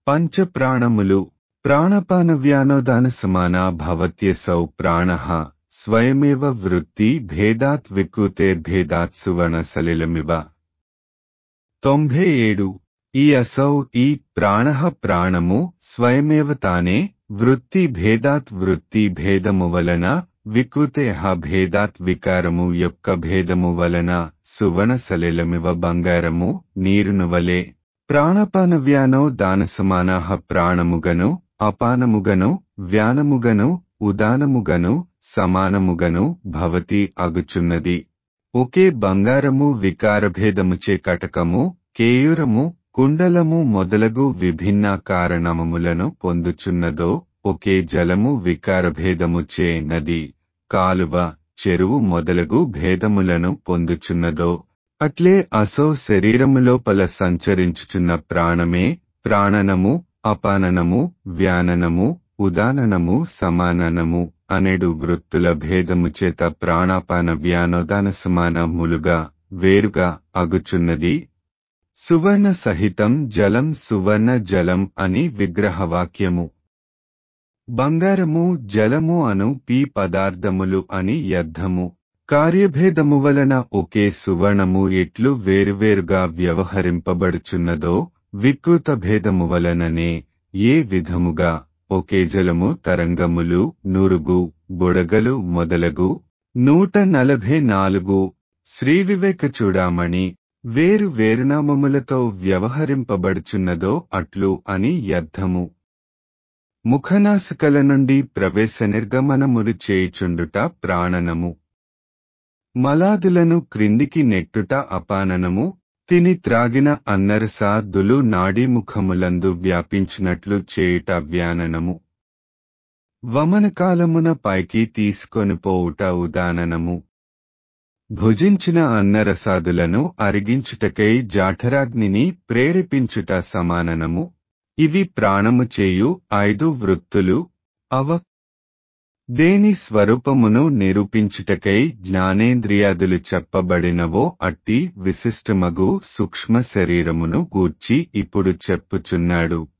పంచప్రాణములు ప్రాణపానవ్యానోదాన సమానా భవత్యసౌ ప్రాణ స్వయమేవ వృత్తి భేదాత్ వికృతేర్భేదాత్ సువర్ణ సలిలమివ తొంభై ఏడు ఈ అసౌ ఈ ప్రాణ ప్రాణము స్వయమేవ తానే వృత్తి భేదాత్ వృత్తి భేదము వలన వికృతే భేదాత్ వికారము యొక్క భేదము వలన సువన సలిలమివ బంగారము నీరును వలె ప్రాణపాన వ్యానో దాన సమానాహ ప్రాణముగను అపానముగను వ్యానముగను ఉదానముగను సమానముగను భవతి అగుచున్నది ఒకే బంగారము వికారభేదముచే కటకము కేయురము కుండలము మొదలగు విభిన్న కారణములను పొందుచున్నదో ఒకే జలము వికారభేదముచే నది కాలువ చెరువు మొదలగు భేదములను పొందుచున్నదో అట్లే అసో శరీరములోపల సంచరించుచున్న ప్రాణమే ప్రాణనము అపాననము వ్యాననము ఉదాననము సమాననము అనేడు వృత్తుల భేదము చేత ప్రాణాపాన వ్యానోదాన సమానములుగా వేరుగా అగుచున్నది సువర్ణ సహితం జలం సువర్ణ జలం అని విగ్రహవాక్యము బంగారము జలము అను పీ పదార్థములు అని యర్థము కార్యభేదము వలన ఒకే సువర్ణము ఎట్లు వేరువేరుగా వ్యవహరింపబడుచున్నదో వికృత భేదము వలననే ఏ విధముగా ఒకే జలము తరంగములు నురుగు బుడగలు మొదలగు నూట నలభై నాలుగు శ్రీ వివేక చూడామణి వేరు వేరునామములతో వ్యవహరింపబడుచున్నదో అట్లు అని యర్థము ముఖనాసికల నుండి ప్రవేశ నిర్గమనములు చేయుచుండుట ప్రాణనము మలాదులను క్రిందికి నెట్టుట అపాననము తిని త్రాగిన అన్నరసాదులు నాడీముఖములందు వ్యాపించినట్లు చేయుట వ్యాననము వమనకాలమున పైకి తీసుకొని పోవుట ఉదాననము భుజించిన అన్నరసాదులను అరిగించుటకై జాఠరాగ్నిని ప్రేరేపించుట సమాననము ఇవి ప్రాణము చేయు ఐదు వృత్తులు అవ దేని స్వరూపమును నిరూపించుటకై జ్ఞానేంద్రియాదులు చెప్పబడినవో అట్టి విశిష్టమగు సూక్ష్మ శరీరమును గూర్చి ఇప్పుడు చెప్పుచున్నాడు